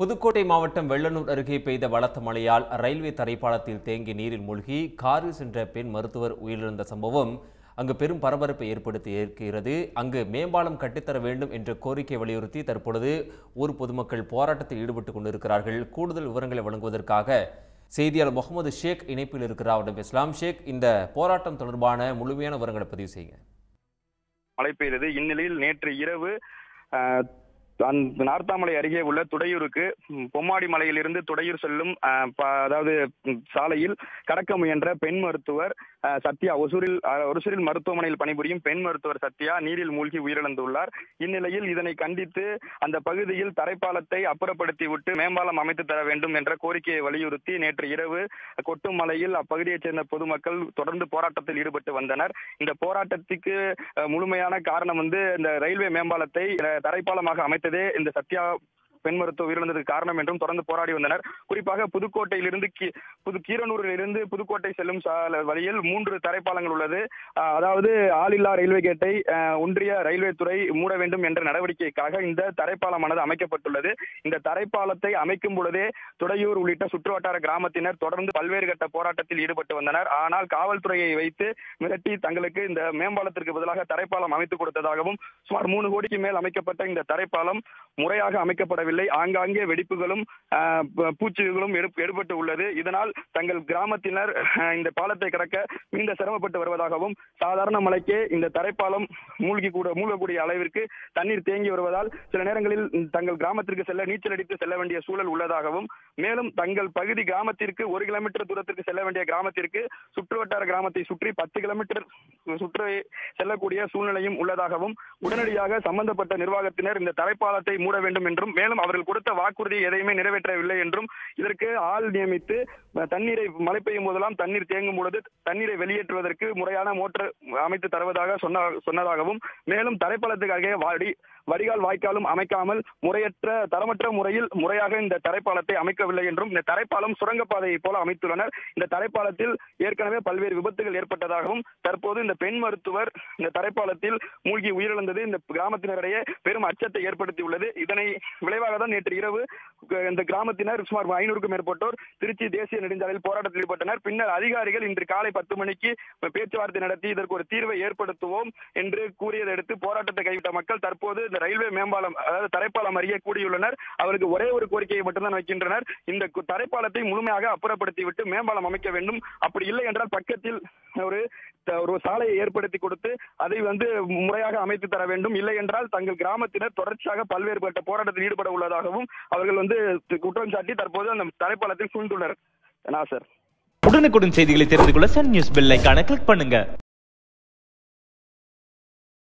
புதுக்கோட்டை மாவட்டம் வெள்ளனூர் அருகே பெய்த பலத்த மழையால் ரயில்வே தரைப்பாலத்தில் தேங்கிய நீரில் மூழ்கி காரில் சென்ற பெண் மருத்துவர் உயிரிழந்த சம்பவம் அங்கு பெரும் பரபரப்பை ஏற்படுத்தி இருக்கிறது அங்கு மேம்பாலம் கட்டித்தர வேண்டும் என்ற கோரிக்கை வலியுறுத்தி தற்பொழுது ஊர் பொதுமக்கள் போராட்டத்தில் ஈடுபட்டு கொண்டிருக்கிறார்கள் கூடுதல் விவரங்களை வழங்குவதற்காக செய்தியாளர் முகமது ஷேக் இணைப்பில் இருக்கிறார் அவரிடம் பேசலாம் ஷேக் இந்த போராட்டம் தொடர்பான முழுமையான விவரங்களை பதிவு செய்யுங்க மழை பெய்தது இந்நிலையில் நேற்று இரவு அஹ், அந்த நார்த்தாமலை அருகே உள்ள துடையூருக்கு ம், பொம்மாடி மலையிலிருந்து துடையூர் செல்லும் அஹ், ப- அதாவது ம், சாலையில் கடக்க முயன்ற பெண் மருத்துவர் அஹ், சத்யா ஒசூரில் அஹ், ஒசூரில் மருத்துவமனையில் பணிபுரியும் பெண் மருத்துவர் சத்யா நீரில் மூழ்கி உயிரிழந்துள்ளார் இந்நிலையில் இதனை கண்டித்து அந்த பகுதியில் தரைப்பாலத்தை அப்புறப்படுத்தி விட்டு மேம்பாலம் அமைத்து தர வேண்டும் என்ற கோரிக்கையை வலியுறுத்தி நேற்று இரவு கொட்டும் மலையில் அப்பகுதியைச் சேர்ந்த பொதுமக்கள் தொடர்ந்து போராட்டத்தில் ஈடுபட்டு வந்தனர் இந்த போராட்டத்துக்கு அஹ், முழுமையான காரணம் வந்து இந்த ரயில்வே மேம்பாலத்தை அஹ், தரைப்பாலமாக அமைத்ததே இந்த சத்யா பெண் மருத்துவ உயிரிழந்ததுக்கு காரணம் என்றும் தொடர்ந்து போராடி வந்தனர் குறிப்பாக புதுக்கோட்டையிலிருந்து கி- புது கீரனூரிலிருந்து புதுக்கோட்டை செல்லும் சாலை வழியில் மூன்று தரைப்பாலங்கள் உள்ளது அஹ், அதாவது ஆளில்லா ரயில்வே கேட்டை அஹ், ஒன்றிய ரயில்வே துறை மூட வேண்டும் என்ற நடவடிக்கைக்காக இந்த தரைப்பாலமானது அமைக்கப்பட்டுள்ளது இந்த தரைப்பாலத்தை அமைக்கும் பொழுதே துடையூர் உள்ளிட்ட சுற்றுவட்டார கிராமத்தினர் தொடர்ந்து பல்வேறு கட்ட போராட்டத்தில் ஈடுபட்டு வந்தனர் ஆனால் காவல்துறையை வைத்து மிரட்டி தங்களுக்கு இந்த மேம்பாலத்திற்கு பதிலாக தரைப்பாலம் அமைத்துக் கொடுத்ததாகவும் சுமார் மூணு கோடிக்கு மேல் அமைக்கப்பட்ட இந்த தரைப்பாலம் முறையாக அமைக்கப்படவில்லை ஆங்காங்கே வெடிப்புகளும் ஆஹ், ப- பூச்சிகளும் எடுப்- எடுபட்டு உள்ளது இதனால் தங்கள் கிராமத்தினர் ஆஹ், இந்த பாலத்தை கடக்க மிகுந்த சிரமப்பட்டு வருவதாகவும் சாதாரண மழைக்கே இந்த தரைப்பாலம் மூழ்கி கூட மூழ்கக்கூடிய அளவிற்கு தண்ணீர் தேங்கி வருவதால் சில நேரங்களில் தங்கள் கிராமத்திற்கு செல்ல நீச்சல் அடித்து செல்ல வேண்டிய சூழல் உள்ளதாகவும் மேலும் தங்கள் பகுதி கிராமத்திற்கு ஒரு கிலோமீட்டர் தூரத்திற்கு செல்ல வேண்டிய கிராமத்திற்கு சுற்றுவட்டார கிராமத்தை சுற்றி பத்து கிலோமீட்டர் சுற்றி செல்லக்கூடிய சூழ்நிலையும் உள்ளதாகவும் உடனடியாக சம்பந்தப்பட்ட நிர்வாகத்தினர் இந்த தரைப்பாலத்தை மூட வேண்டும் என்றும் மேலும் அவர்கள் கொடுத்த வாக்குறுதி எதையுமே நிறைவேற்றவில்லை என்றும் இதற்கு ஆள் நியமித்து அஹ், தண்ணீரை மழை பெய்யும் போதெல்லாம் தண்ணீர் தேங்கும் பொழுது தண்ணீரை வெளியேற்றுவதற்கு முறையான மோட்டர் அமைத்து தருவதாக சொன்ன சொன்னதாகவும் மேலும் தரைப்பாலத்துக்காக வாடி வடிகால் வாய்க்காலும் அமைக்காமல் முறையற்ற தரமற்ற முறையில் முறையாக இந்த தரைப்பாலத்தை அமைக்கவில்லை என்றும் இந்த தரைப்பாலம் சுரங்கப்பாதையை போல அமைத்துள்ளனர் இந்த தரைப்பாலத்தில் ஏற்கனவே பல்வேறு விபத்துகள் ஏற்பட்டதாகவும் தற்போது இந்த பெண் மருத்துவர் இந்த தரைப்பாலத்தில் மூழ்கி உயிரிழந்தது இந்த கிராமத்தினரிடையே பெரும் அச்சத்தை ஏற்படுத்தியுள்ளது இதனை விளைவாக தான் நேற்று இரவு க- இந்த கிராமத்தினர் சுமார் ஐநூறுக்கும் மேற்பட்டோர் திருச்சி தேசிய நெடுஞ்சாலையில் போராட்டத்தில் ஈடுபட்டனர் பின்னர் அதிகாரிகள் இன்று காலை பத்து மணிக்கு பேச்சுவார்த்தை நடத்தி இதற்கு ஒரு தீர்வை ஏற்படுத்துவோம் என்று கூறியதை அடுத்து போராட்டத்தை கைவிட்ட மக்கள் தற்போது இந்த ரயில்வே மேம்பாலம் அதாவது தரைப்பாலம் அருகே கூடியுள்ளனர் அவருக்கு ஒரே ஒரு கோரிக்கையை மட்டும்தான் வைக்கின்றனர் இந்த கு- தரைப்பாலத்தை முழுமையாக அப்புறப்படுத்தி விட்டு மேம்பாலம் அமைக்க வேண்டும் அப்படி இல்லை என்றால் பக்கத்தில் ஒரு த- ஒரு சாலையை ஏற்படுத்தி கொடுத்து அதை வந்து முறையாக அமைத்து தர வேண்டும் இல்லை என்றால் தங்கள் கிராமத்தினர் தொடர்ச்சியாக பல்வேறுபட்ட போராட்டத்தில் ஈடுபட உள்ளதாகவும் அவர்கள் வந்து குற்றம் சாட்டி தற்போது அந்த தரைப்பாலத்தில் சூழ்ந்துள்ளனர் நான் சார் உடனுக்குடன் செய்திகளை தெரிந்து கொள்ள சன் நியூஸ் பெல் ஐகானை கிளிக் பண்ணுங்க